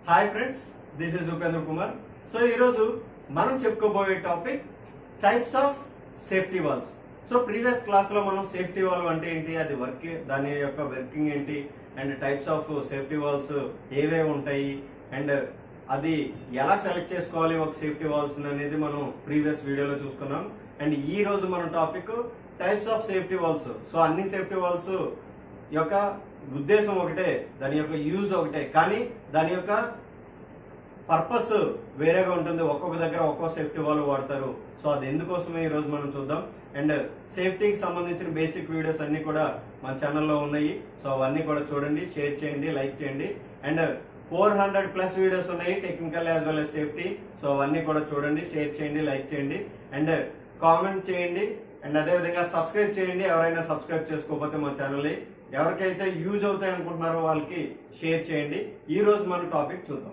hi friends this is Upendra Kumar so ఈరోజు మనం చెప్పుకోబోయే topic types of safety valves so previous class లో మనం సేఫ్టీ వాల్ అంటే ఏంటి అది వర్క్ దాని యొక్క వర్కింగ్ ఏంటి and types of safety valves ఏవేవి ఉంటాయి అండ్ అది ఎలా సెలెక్ట్ చేసుకోవాలి ఒక సేఫ్టీ వాల్స్ అనేది మనం ప్రీవియస్ వీడియోలో చూసుకున్నాం అండ్ ఈ రోజు మన topic types of safety valves so అన్ని సేఫ్టీ వాల్స్ యొక్క ఉద్దేశం ఒకటే దాని యొక్క యూజ్ ఒకటే కానీ దాని యొక్క పర్పస్ వేరేగా ఉంటుంది ఒక్కొక్క దగ్గర ఒక్కో సేఫ్టీ వాళ్ళు వాడతారు సో అది ఎందుకోసమే ఈ రోజు మనం చూద్దాం అండ్ సేఫ్టీకి సంబంధించిన బేసిక్ వీడియోస్ అన్ని కూడా మన ఛానల్లో ఉన్నాయి సో అవన్నీ కూడా చూడండి షేర్ చేయండి లైక్ చేయండి and four hundred plus videos ఉన్నాయి technical as well as safety so అవన్నీ కూడా చూడండి షేర్ చేయండి లైక్ చేయండి అండ్ కామెంట్ చేయండి అండ్ అదే విధంగా సబ్స్క్రైబ్ చేయండి ఎవరైనా సబ్స్క్రైబ్ చేసుకోకపోతే మా ఛానల్ ఎవరికైతే యూజ్ అవుతాయి అనుకుంటున్నారో వాళ్ళకి షేర్ చేయండి ఈ రోజు మన టాపిక్ చూద్దాం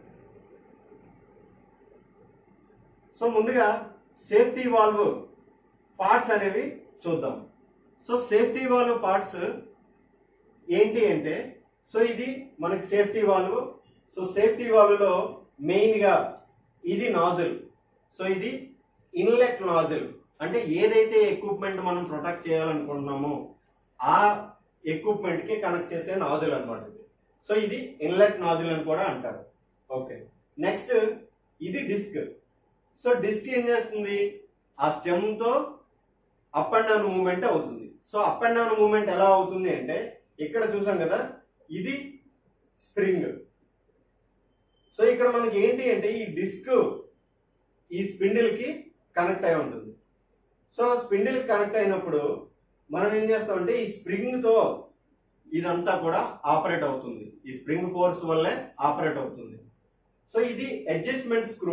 సో ముందుగా సేఫ్టీ వాల్వ్ పార్ట్స్ అనేవి చూద్దాం సో సేఫ్టీ వాల్వ్ పార్ట్స్ ఏంటి అంటే సో ఇది మనకి safety valve so safety valve లో మెయిన్ గా ఇది నాజిల్ సో ఇది ఇన్లెట్ నాజిల్ అంటే ఏదైతే ఎక్విప్మెంట్ మనం ప్రొటెక్ట్ చేయాలనుకుంటున్నామో ఆ ఎక్విప్మెంట్ కి కనెక్ట్ చేసే నాజిల్ అన్నమాట ఇది సో ఇది ఇన్లెట్ నాజిల్ అని కూడా అంటారు ఓకే నెక్స్ట్ ఇది డిస్క్ సో డిస్క్ ఏం చేస్తుంది ఆ స్టెమ్ తో అప్ అండ్ డౌన్ మూవ్మెంట్ అవుతుంది so up and down movement ఎలా అవుతుంది అంటే ఇక్కడ చూసాం కదా ఇది స్ప్రింగ్ సో ఇక్కడ మనకి ఏంటి అంటే ఈ డిస్క్ ఈ స్పిండిల్ కి కనెక్ట్ అయి ఉంటుంది సో స్పిండిల్ కనెక్ట్ అయినప్పుడు మనం ఏం చేస్తామంటే ఈ స్ప్రింగ్ తో ఇదంతా కూడా ఆపరేట్ అవుతుంది ఈ స్ప్రింగ్ ఫోర్స్ వల్లే ఆపరేట్ అవుతుంది సో ఇది అడ్జస్ట్మెంట్ స్క్రూ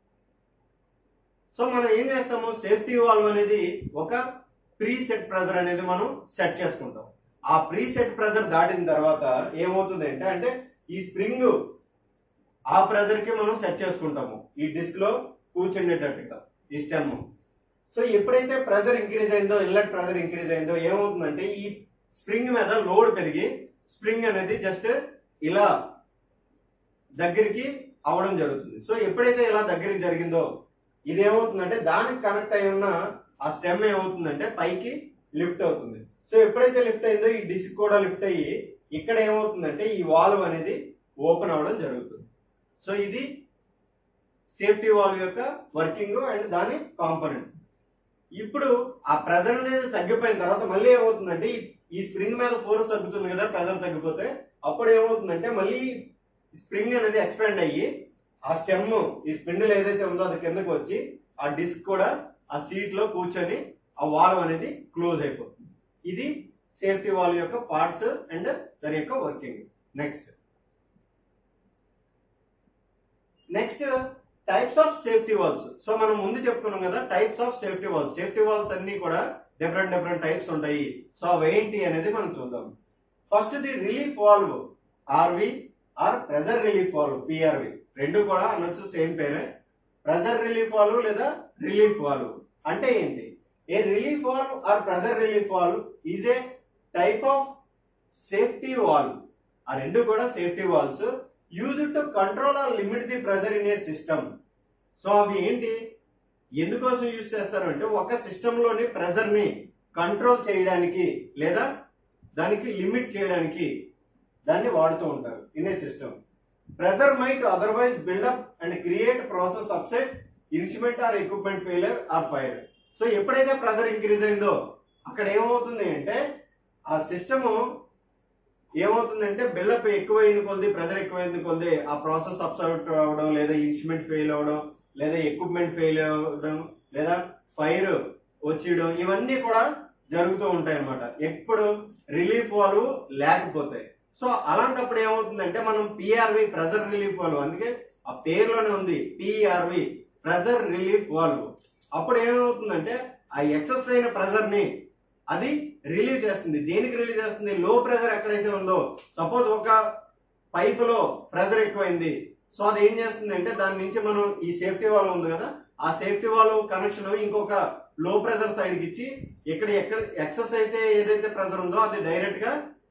సో మనం ఏం చేస్తాము సేఫ్టీ వాల్వ్ అనేది ఒక ప్రీ సెట్ ప్రెజర్ అనేది మనం సెట్ చేసుకుంటాం ఆ ప్రీ సెట్ ప్రెజర్ దాటిన తర్వాత ఏమవుతుంది అంటే అంటే ఈ స్ప్రింగ్ ఆ ప్రెజర్ కి మనం సెట్ చేసుకుంటాము ఈ డిస్క్ లో కూర్చుండేటట్టుగా ఈ స్టెమ్ సో ఎప్పుడైతే ప్రెజర్ ఇంక్రీజ్ అయిందో ఇన్లెట్ ప్రెజర్ ఇంక్రీజ్ అయిందో ఏమవుతుందంటే ఈ స్ప్రింగ్ మీద లోడ్ పెరిగి స్ప్రింగ్ అనేది జస్ట్ ఇలా దగ్గరికి అవడం జరుగుతుంది సో ఎప్పుడైతే ఇలా దగ్గరికి జరిగిందో ఇది ఏమవుతుందంటే దానికి కనెక్ట్ అయి ఉన్న ఆ స్టెమ్ ఏమవుతుందంటే పైకి లిఫ్ట్ అవుతుంది సో ఎప్పుడైతే లిఫ్ట్ అయిందో ఈ డిస్క్ కూడా లిఫ్ట్ అయ్యి ఇక్కడ ఏమవుతుందంటే ఈ వాల్వ్ అనేది ఓపెన్ అవడం జరుగుతుంది సో ఇది సేఫ్టీ వాల్వ్ యొక్క వర్కింగ్ అండ్ దాని కాంపోనెంట్స్ ఇప్పుడు ఆ ప్రెజర్ అనేది తగ్గిపోయిన తర్వాత మళ్ళీ ఏమవుతుందంటే ఈ- ఈ స్ప్రింగ్ మీద ఫోర్స్ తగ్గుతుంది కదా ప్రెజర్ తగ్గిపోతే అప్పుడు ఏమవుతుందంటే మళ్ళీ స్ప్రింగ్ అనేది ఎక్స్పాండ్ అయ్యి ఆ స్టెమ్ ఈ స్పిండిల్ ఏదైతే ఉందో అది కిందకి వచ్చి ఆ డిస్క్ కూడా ఆ సీట్ లో కూర్చొని ఆ వాల్వ్ అనేది క్లోజ్ అయిపోతుంది ఇది సేఫ్టీ వాల్వ్ యొక్క పార్ట్స్ అండ్ దాని యొక్క working next next types of safety valves so మనం ముందు చెప్పుకున్నాం కదా types of safety valves safety valves అన్ని కూడా డిఫరెంట్ డిఫరెంట్ టైప్స్ ఉంటాయి సో అవి ఏంటి అనేది మనం చూద్దాం first the relief valve RV or pressure relief valve PRV రెండు కూడా అనొచ్చు సేమ్ పేరే ప్రెజర్ రిలీఫ్ వాల్వ్ లేదా రిలీఫ్ వాల్వ్ అంటే ఏంటి a relief valve or pressure relief valve is a type of safety valve ఆ రెండు కూడా safety valves use to control or limit the pressure in a system so అవి ఏంటి ఎందుకోసం use చేస్తారు అంటే ఒక సిస్టమ్ లోని ప్రెజర్ ని కంట్రోల్ చేయడానికి లేదా దానికి లిమిట్ చేయడానికి దాన్ని వాడుతూ ఉంటారు in a system pressure might otherwise build up and create process upset instrument or equipment failure or fire so ఎప్పుడైతే ప్రెజర్ ఇంక్రీజ్ అయిందో అక్కడ ఏమవుతుంది అంటే ఆ సిస్టమ్ ఏమవుతుందంటే బిల్డప్ ఎక్కువైన కొద్ది ప్రెజర్ ఎక్కువైన కొద్ది ఆ ప్రాసెస్ అప్సెట్ అవ్వడం లేదా ఇన్స్ట్రుమెంట్ ఫెయిల్ అవ్వడం లేదా ఎక్విప్మెంట్ ఫెయిల్ అవ్వడం లేదా ఫైర్ వచ్చేయడం ఇవన్నీ కూడా జరుగుతూ ఉంటాయి అన్నమాట ఎప్పుడు రిలీఫ్ వాళ్ళు లేకపోతే సో అలాంటప్పుడు ఏమవుతుందంటే మనం పిఆర్వి ప్రెజర్ రిలీఫ్ వాల్వ్ అందుకే ఆ పేరులోనే ఉంది పిఆర్వి ప్రెజర్ రిలీఫ్ వాల్వ్ అప్పుడు ఏమవుతుందంటే ఆ ఎక్సెస్ అయిన ప్రెజర్ ని అది రిలీవ్ చేస్తుంది దేనికి రిలీవ్ చేస్తుంది లో ప్రెజర్ ఎక్కడైతే ఉందో సపోజ్ ఒక పైప్ లో ప్రెజర్ ఎక్కువైంది సో అది ఏం చేస్తుంది అంటే దాని నుంచి మనం ఈ సేఫ్టీ వాల్వ్ ఉంది కదా ఆ సేఫ్టీ వాల్వ్ కనెక్షన్ ఇంకొక లో ప్రెజర్ సైడ్ కి ఇచ్చి ఇక్కడ ఎక్కడ ఎక్సెస్ అయితే ఏదైతే ప్రెజర్ ఉందో అది డైరెక్ట్ గా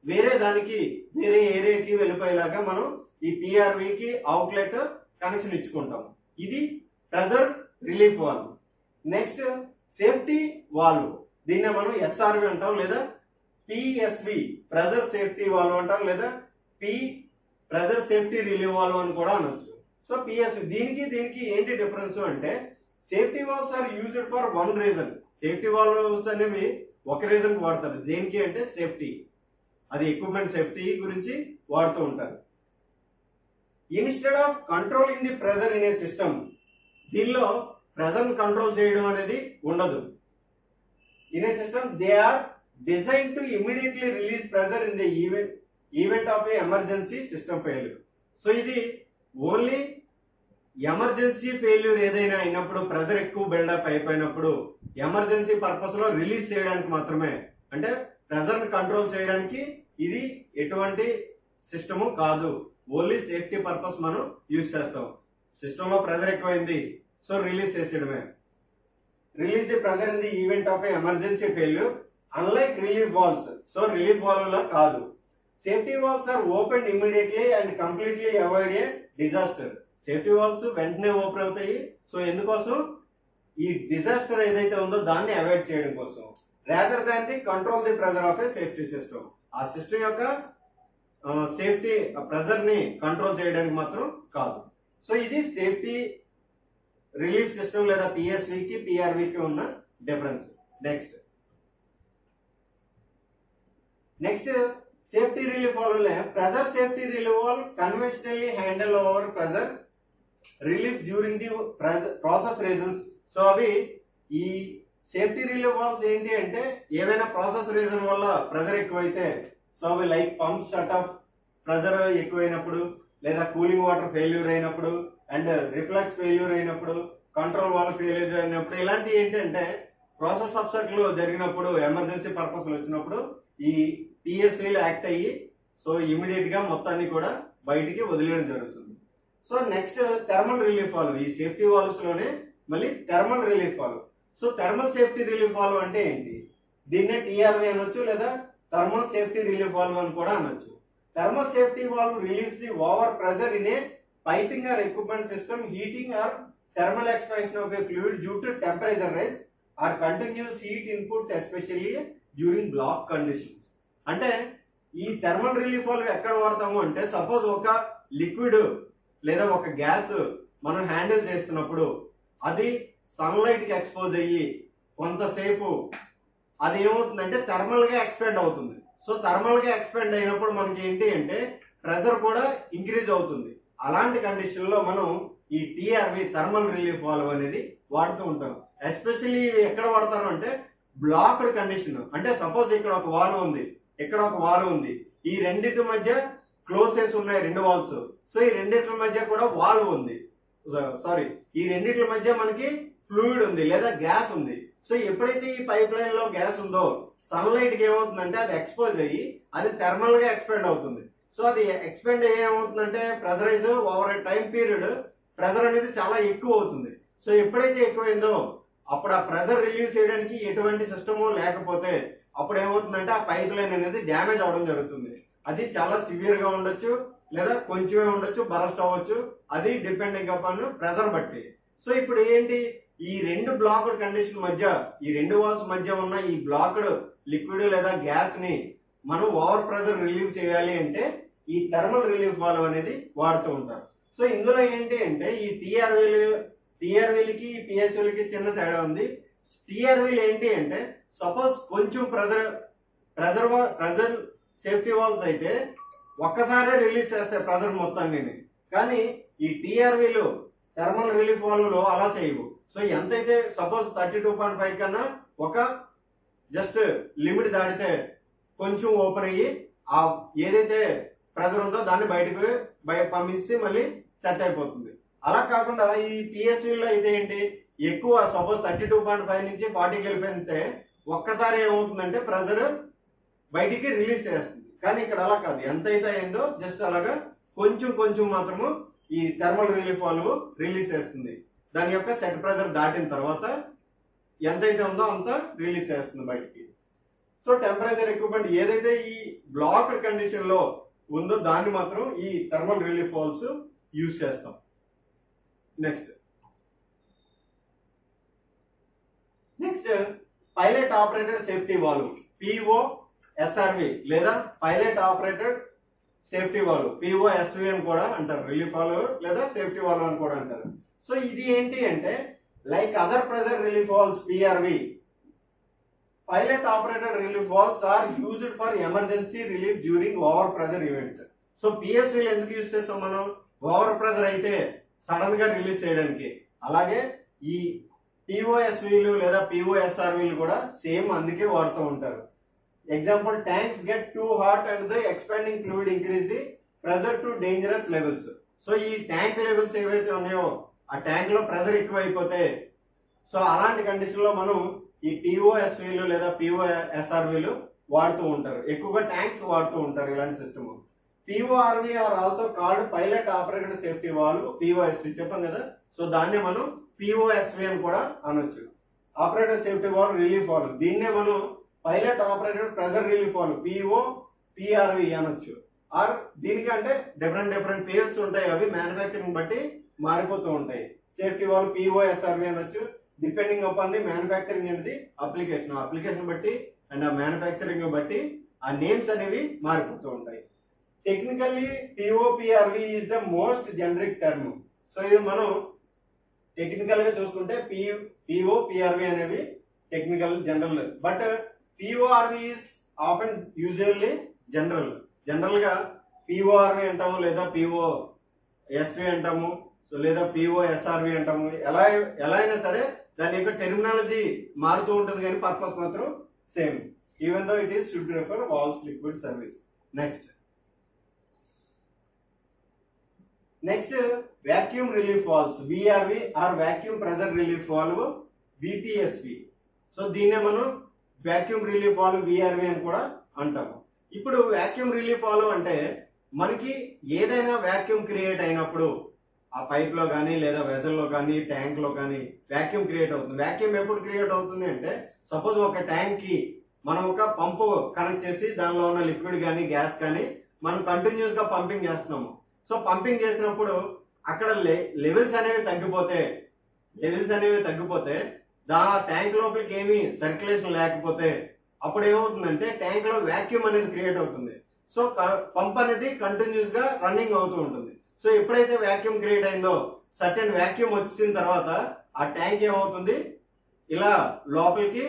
వేరే దానికి వేరే ఏరియాకి వెళ్ళిపోయేలాగా మనం ఈ పిఆర్వి కి అవుట్లెట్ కనెక్షన్ ఇచ్చుకుంటాం ఇది pressure relief valve next safety valve దీన్నే మనం ఎస్ఆర్వి అంటాం లేదా పిఎస్వి ప్రెజర్ సేఫ్టీ వాల్వ్ అంటాం లేదా P pressure safety relief valve అని కూడా అనొచ్చు సో పిఎస్వి దీనికి దీనికి ఏంటి డిఫరెన్స్ అంటే safety valves are used for one reason safety valves అనేవి ఒక రీజన్ వాడతారు దేనికి అంటే సేఫ్టీ అది ఎక్విప్మెంట్ సేఫ్టీ గురించి వాడుతూ ఉంటారు instead of controlling the pressure in a system దీనిలో ప్రెజర్ కంట్రోల్ చేయడం అనేది ఉండదు in a system they are design to immediately release pressure in the event event of a emergency system failure so ఇది only emergency failure ఏదైనా అయినప్పుడు pressure ఎక్కువ buildup అయిపోయినప్పుడు emergency purpose లో రిలీజ్ చేయడానికి మాత్రమే అంటే ప్రెజర్ ని కంట్రోల్ చేయడానికి ఇది ఎటువంటి సిస్టమ్ కాదు ఓన్లీ సేఫ్టీ పర్పస్ మనం యూజ్ చేస్తాం సిస్టమ్ లో ప్రెజర్ ఎక్కువైంది సో రిలీజ్ చేసేయడమే release the pressure in the event of emergency failure unlike relief valves so relief valve లా కాదు safety valves are open immediately and completely avoid a disaster safety valves వెంటనే open అవుతాయి so ఎందుకోసం ఈ disaster ఏదైతే ఉందో దాన్ని అవాయిడ్ చేయడం కోసం rather than the control the pressure of a safety system ఆ సిస్టమ్ యొక్క సేఫ్టీ ప్రెజర్ ని కంట్రోల్ చేయడానికి మాత్రం కాదు సో ఇది సేఫ్టీ రిలీఫ్ సిస్టమ్ లేదా పిఎస్వి కి పిఆర్వి కి ఉన్న difference next next safety relief valve pressure safety relief valve conventionally handle over pressure relief during the process reasons so అవి ఈ సేఫ్టీ రిలీఫ్ వాల్వ్స్ ఏంటి అంటే ఏవైనా ప్రాసెస్ రీజన్ వల్ల ప్రెజర్ ఎక్కువైతే సో అవి like pump shut off pressure ఎక్కువైనప్పుడు లేదా కూలింగ్ వాటర్ ఫెయిల్యూర్ అయినప్పుడు అండ్ రిఫ్లెక్స్ ఫెయిల్యూర్ అయినప్పుడు కంట్రోల్ వాల్ ఫెయిల్యూర్ అయినప్పుడు ఇలాంటివి ఏంటంటే ప్రాసెస్ అప్సెట్లు జరిగినప్పుడు ఎమర్జెన్సీ పర్పస్ వచ్చినప్పుడు ఈ పిఎస్వీలు యాక్ట్ అయ్యి సో ఇమీడియట్ గా మొత్తాన్ని కూడా బయటికి వదిలేయడం జరుగుతుంది so next thermal relief valve ఈ సేఫ్టీ వాల్వ్స్ లోనే మళ్ళీ thermal relief valve so thermal safety relief valve అంటే ఏంటి దీన్నే టీఆర్వీ అనొచ్చు లేదా థర్మల్ సేఫ్టీ రిలీఫ్ వాల్వ్ అని కూడా అనొచ్చు thermal safety valve relieves the over pressure in a piping or equipment system heating or thermal expansion of a fluid due to temperature rise or continuous heat input especially during block conditions అంటే ఈ thermal relief valve ఎక్కడ వాడతాము అంటే suppose ఒక liquid లేదా ఒక gas మనం handle చేస్తున్నప్పుడు అది సన్లైట్ కి ఎక్స్పోజ్ అయ్యి కొంతసేపు అది ఏమవుతుందంటే థర్మల్ గా ఎక్స్పెండ్ అవుతుంది సో థర్మల్ గా ఎక్స్పెండ్ అయినప్పుడు మనకి ఏంటి అంటే ప్రెషర్ కూడా ఇంక్రీజ్ అవుతుంది అలాంటి కండిషన్ లో మనం ఈ టీఆర్వి థర్మల్ రిలీఫ్ వాల్వ్ అనేది వాడుతూ ఉంటాం ఎస్పెషల్లీ ఇవి ఎక్కడ వాడతారు అంటే బ్లాక్డ్ కండిషన్ అంటే సపోజ్ ఇక్కడ ఒక వాల్వ్ ఉంది ఇక్కడ ఒక వాల్వ్ ఉంది ఈ రెండింటి మధ్య క్లోజ్ చేసి ఉన్నాయి రెండు వాల్వ్స్ సో ఈ రెండింటి మధ్య కూడా వాల్వ్ ఉంది సారీ ఈ రెండింటి మధ్య మనకి ఫ్లూయిడ్ ఉంది లేదా గ్యాస్ ఉంది సో ఎప్పుడైతే ఈ పైప్ లైన్ లో గ్యాస్ ఉందో సన్లైట్ కి ఏమవుతుందంటే అది ఎక్స్పోజ్ అయ్యి అది థర్మల్ గా ఎక్స్పెండ్ అవుతుంది సో అది ఎక్స్పెండ్ అయ్యి ఏమవుతుందంటే pressurise over time period pressure అనేది చాలా ఎక్కువ అవుతుంది సో ఎప్పుడైతే ఎక్కువైందో అప్పుడు ఆ ప్రెజర్ రిలీవ్ చేయడానికి ఎటువంటి సిస్టమ్ లేకపోతే అప్పుడు ఏమవుతుందంటే ఆ పైప్ లైన్ అనేది డ్యామేజ్ అవడం జరుగుతుంది అది చాలా సివియర్ గా ఉండొచ్చు లేదా కొంచెమే ఉండొచ్చు బరస్ట్ అవ్వచ్చు అది డిపెండింగ్ అపాన్ ప్రెజర్ బట్టి సో ఇప్పుడు ఏంటి ఈ రెండు బ్లాక్డ్ కండిషన్ మధ్య ఈ రెండు వాల్స్ మధ్య ఉన్న ఈ బ్లాక్డ్ లిక్విడ్ లేదా గ్యాస్ ని మనం ఓవర్ ప్రెజర్ రిలీవ్ చేయాలి అంటే ఈ థర్మల్ రిలీఫ్ వాల్వ్ అనేది వాడుతూ ఉంటారు సో ఇందులో ఏంటి అంటే ఈ టీఆర్వీలు టీఆర్వీలకి పిఎస్ఓలకి చిన్న తేడా ఉంది టీఆర్వీలు ఏంటి అంటే సపోజ్ కొంచెం pressure pressure pressure safety valves అయితే ఒక్కసారే రిలీజ్ చేస్తాయి ప్రెజర్ మొత్తాన్ని కానీ ఈ టీఆర్వీలు థర్మల్ రిలీఫ్ వాల్వ్ లో అలా చేయవు సో ఎంతైతే suppose thirty two point five కన్నా ఒక జస్ట్ లిమిట్ దాటితే కొంచెం ఓపెన్ అయ్యి ఆ ఏదైతే ప్రెజర్ ఉందో దాన్ని బయటకు బయ పంపించి మళ్ళీ సెట్ అయిపోతుంది అలా కాకుండా ఈ PSV లో అయితే ఏంటి ఎక్కువ suppose thirty two point five నుంచి ఫార్టీకి వెళ్ళిపోతే ఒక్కసారి ఏమవుతుందంటే ప్రెజర్ బయటికి రిలీజ్ చేస్తుంది కానీ ఇక్కడ అలా కాదు ఎంత అయితే అయిందో జస్ట్ అలాగా కొంచెం కొంచెం మాత్రము ఈ థర్మల్ రిలీఫ్ వాల్వ్ రిలీజ్ చేస్తుంది దాని యొక్క సెట్ ప్రెజర్ దాటిన తర్వాత ఎంతైతే ఉందో అంత రిలీజ్ చేస్తుంది బయటికి సో టెంపరేచర్ ఎక్విప్మెంట్ ఏదైతే ఈ బ్లాక్డ్ కండిషన్ లో ఉందో దాన్ని మాత్రం ఈ థర్మల్ రిలీఫ్ వాల్వ్స్ యూజ్ చేస్తాం next next pilot operated safety valve PO SRV లేదా pilot operated safety valve PO SV అని కూడా అంటారు రిలీఫ్ వాల్వ్ లేదా సేఫ్టీ వాల్వ్ అని కూడా అంటారు సో ఇది ఏంటి అంటే like other pressure relief valves PRV pilot operated relief valves are used for emergency relief during over pressure events so పిఎస్వీలు ఎందుకు యూజ్ చేస్తాం మనం ఓవర్ ప్రెజర్ అయితే సడన్ గా రిలీజ్ చేయడానికి అలాగే ఈ పిఓఎస్వీలు లేదా పిఓఎస్ఆర్వీలు కూడా సేమ్ అందుకే వాడుతూ ఉంటారు example tanks get too hot and the expanding fluid increase the pressure to dangerous levels so ఈ ట్యాంక్ లెవెల్స్ ఏవైతే ఉన్నాయో ఆ ట్యాంక్ లో ప్రెజర్ ఎక్కువ అయిపోతే సో అలాంటి కండిషన్ లో మనం ఈ పిఓఎస్వీలు లేదా పిఓఎస్ఆర్వీలు వాడుతూ ఉంటారు ఎక్కువగా ట్యాంక్స్ వాడుతూ ఉంటారు ఇలాంటి system PORV are also called pilot operated safety valve POSV చెప్పాం కదా సో దాన్నే మనం పిఓఎస్వి అని కూడా అనొచ్చు operator safety valve relief valve దీన్నే మనం pilot operated pressure relief valve PO PRV అనొచ్చు ఆర్ దీనికంటే డిఫరెంట్ డిఫరెంట్ పేర్స్ ఉంటాయి అవి మ్యానుఫ్యాక్చరింగ్ బట్టి మారిపోతూ ఉంటాయి సేఫ్టీ వాల్వ్ పిఓఎస్ఆర్వి అనొచ్చు డిపెండింగ్ అపాన్ ది మ్యానుఫ్యాక్చరింగ్ అనేది అప్లికేషన్ అప్లికేషన్ బట్టి అండ్ ఆ మ్యానుఫ్యాక్చరింగ్ బట్టి ఆ నేమ్స్ అనేవి మారిపోతూ ఉంటాయి technically POPRV is the most generic term so ఇది మనం టెక్నికల్ గా చూసుకుంటే పి పిఓ పిఆర్వి అనేవి technical general but PORV is often usually general general గా పిఓఆర్వి అంటాము లేదా పిఓ ఎస్వి అంటాము సో లేదా పిఓ ఎస్ఆర్వి అంటాము ఎలా ఎలా అయినా సరే దాని యొక్క టెర్మినాలజీ మారుతూ ఉంటుంది కానీ పర్పస్ మాత్రం same even though it is should refer valves liquid service next next vacuum relief valves VRV or vacuum pressure relief valve VPSV so దీన్నే మనం వాక్యూమ్ రిలీఫ్ వాల్వ్ విఆర్వి అని కూడా అంటాము ఇప్పుడు వాక్యూమ్ రిలీఫ్ వాల్వ్ అంటే మనకి ఏదైనా వాక్యూమ్ క్రియేట్ అయినప్పుడు ఆ పైప్ లో కానీ లేదా వెజల్ లో కానీ ట్యాంక్ లో కానీ వాక్యూమ్ క్రియేట్ అవుతుంది వాక్యూమ్ ఎప్పుడు క్రియేట్ అవుతుంది అంటే సపోజ్ ఒక ట్యాంక్ కి మనం ఒక పంపు కనెక్ట్ చేసి దానిలో ఉన్న లిక్విడ్ కానీ గ్యాస్ కానీ మనం కంటిన్యూస్ గా పంపింగ్ చేస్తున్నాము సో పంపింగ్ చేసినప్పుడు అక్కడ లెవెల్స్ అనేవి తగ్గిపోతే లెవెల్స్ అనేవి తగ్గిపోతే దా ట్యాంక్ లోపలికి ఏమి సర్క్యులేషన్ లేకపోతే అప్పుడు ఏమవుతుందంటే ట్యాంక్ లో వాక్యూమ్ అనేది క్రియేట్ అవుతుంది సో పంప్ అనేది కంటిన్యూస్ గా రన్నింగ్ అవుతూ ఉంటుంది సో ఎప్పుడైతే వాక్యూమ్ క్రియేట్ అయిందో సర్టెన్ వాక్యూమ్ వచ్చిన తర్వాత ఆ ట్యాంక్ ఏమవుతుంది ఇలా లోపలికి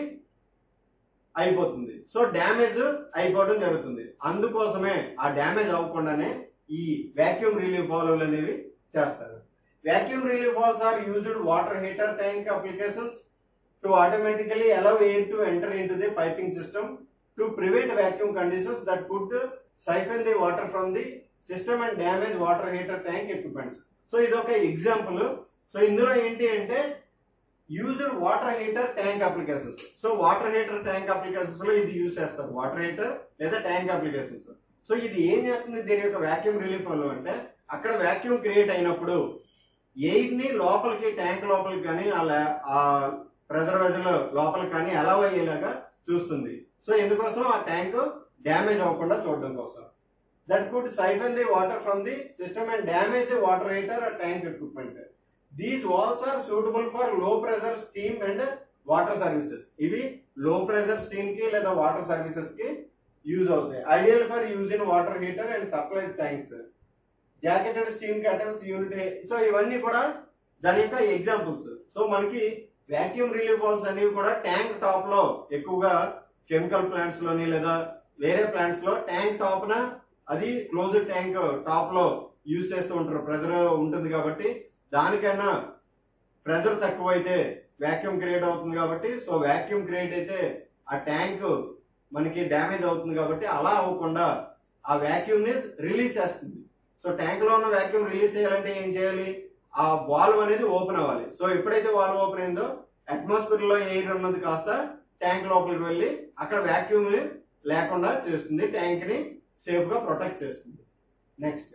అయిపోతుంది సో డ్యామేజ్ అయిపోవడం జరుగుతుంది అందుకోసమే ఆ డ్యామేజ్ అవ్వకుండానే ఈ వాక్యూమ్ రిలీఫ్ వాల్వ్లు అనేవి చేస్తారు vacuum relief valves are used water heater tank applications to automatically allow air to enter into the piping system to prevent vacuum conditions that could siphon the water from the system and damage water heater tank equipments so ఇది ఒక example so ఇందులో ఏంటి అంటే used water heater tank applications so water heater tank applications లో ఇది use చేస్తారు water heater లేదా tank applications so ఇది ఏం చేస్తుంది దీని యొక్క వాక్యూమ్ రిలీఫ్ వల్ల అంటే అక్కడ వాక్యూమ్ క్రియేట్ అయినప్పుడు ఎయిర్ ని లోపలికి ట్యాంక్ లోపలికి కానీ ఆ ప్రెజర్వైజర్ లోపలికి కానీ అలవ్ అయ్యేలాగా చూస్తుంది సో ఎందుకోసం ఆ ట్యాంక్ డ్యామేజ్ అవ్వకుండా చూడడం కోసం that could siphon the water from the system and damage the water heater tank equipment these valves are suitable for low pressure steam and water services ఇవి లో ప్రెషర్ స్టీమ్ కి లేదా water services కి use అవుతాయి ideal for use in water heater and supply tanks jacketed steam kettles unit so ఇవన్నీ కూడా దాని యొక్క examples so మనకి వాక్యూమ్ రిలీఫ్ వాల్స్ అనేవి కూడా ట్యాంక్ టాప్ లో ఎక్కువగా కెమికల్ ప్లాంట్స్ లోని లేదా వేరే ప్లాంట్స్ లో ట్యాంక్ టాప్ న అది క్లోజ్ ట్యాంక్ టాప్ లో యూజ్ చేస్తూ ఉంటారు ప్రెజర్ ఉంటుంది కాబట్టి దానికన్నా ప్రెజర్ తక్కువైతే వాక్యూమ్ క్రియేట్ అవుతుంది కాబట్టి సో వాక్యూమ్ క్రియేట్ అయితే ఆ ట్యాంక్ మనకి డ్యామేజ్ అవుతుంది కాబట్టి అలా అవ్వకుండా ఆ వాక్యూమ్ ని రిలీజ్ చేస్తుంది సో ట్యాంక్ లో ఉన్న వాక్యూమ్ రిలీజ్ చేయాలంటే ఏం చేయాలి ఆ వాల్వ్ అనేది ఓపెన్ అవ్వాలి సో ఎప్పుడైతే వాల్వ్ ఓపెన్ అయిందో అట్మాస్ఫియర్ లో ఎయిర్ ఉన్నది కాస్త ట్యాంక్ లోపలికి వెళ్ళి అక్కడ వాక్యూమ్ ని లేకుండా చేస్తుంది ట్యాంక్ ని సేఫ్ గా ప్రొటెక్ట్ చేస్తుంది next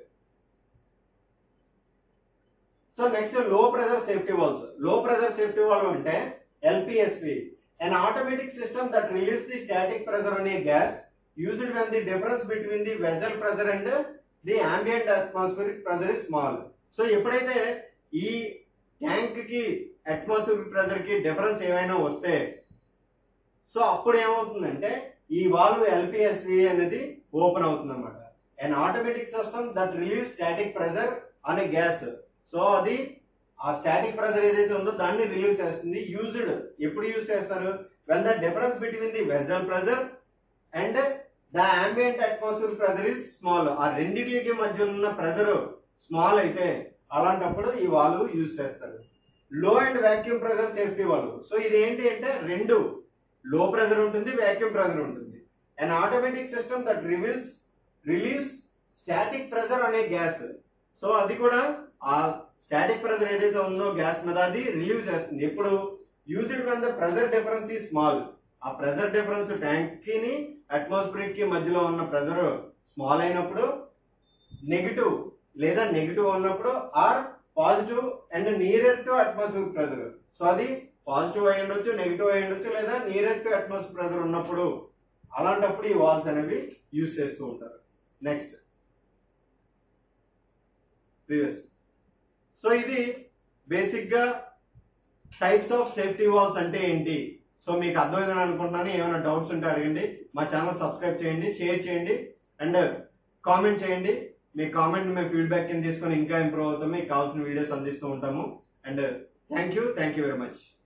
so next low pressure safety valves low pressure safety valve అంటే LPSV an automatic system that relieves the static pressure on a gas used when the difference between the vessel pressure and the ambient atmospheric pressure is small so ఎప్పుడైతే ఈ tank కి atmospheric pressure కి difference ఏమైనా వస్తే so అప్పుడు ఏమవుతుందంటే ఈ valve ఎల్పిఎస్వి అనేది ఓపెన్ అవుతుంది అనమాట and automatic system that relieve static pressure అనే గ్యాస్ సో అది ఆ స్టాటిక్ ప్రెషర్ ఏదైతే ఉందో దాన్ని రిలీవ్ చేస్తుంది యూజ్డ్ ఎప్పుడు యూజ్ చేస్తారు when the difference between the vessel pressure and the ambient atmosphere pressure is small ఆ రెండింటికి మధ్య ఉన్న ప్రెషర్ స్మాల్ అయితే అలాంటప్పుడు ఈ వాల్వ్ యూజ్ చేస్తారు low and vacuum pressure safety valve so ఇది ఏంటి అంటే రెండు లో ప్రెషర్ ఉంటుంది వాక్యూమ్ ప్రెషర్ ఉంటుంది and automatic system that reveals relieves static pressure అనే గ్యాస్ సో అది కూడా ఆ స్టాటిక్ ప్రెషర్ ఏదైతే ఉందో గ్యాస్ మీద అది రిలీవ్ చేస్తుంది ఎప్పుడు used when the pressure difference is small ఆ ప్రెషర్ డిఫరెన్స్ ట్యాంక్ కి అట్మాస్ఫియర్ కి మధ్యలో ఉన్న ప్రెషర్ స్మాల్ అయినప్పుడు నెగిటివ్ లేదా నెగిటివ్ ఉన్నప్పుడు or positive and near to atmosphere pressure so అది పాజిటివ్ అయి ఉండొచ్చు నెగిటివ్ అయి ఉండొచ్చు లేదా నియర్ టు అట్మాస్ఫియర్ ప్రెషర్ ఉన్నప్పుడు అలాంటప్పుడు ఈ వాల్స్ అనేవి యూజ్ చేస్తూ ఉంటారు నెక్స్ట్ ప్రీవియస్ సో ఇది బేసిక్ గా టైప్స్ ఆఫ్ సేఫ్టీ వాల్స్ అంటే ఏంటి సో మీకు అర్థమైందని అనుకుంటున్నాను ఏమైనా డౌట్స్ ఉంటే అడగండి మా ఛానల్ సబ్స్క్రైబ్ చేయండి షేర్ చేయండి అండ్ కామెంట్ చేయండి మీ కామెంట్ మేము ఫీడ్బ్యాక్ కింద తీసుకొని ఇంకా ఇంప్రూవ్ అవుతాం మీకు కావాల్సిన వీడియోస్ అందిస్తూ ఉంటాము and thank you thank you very much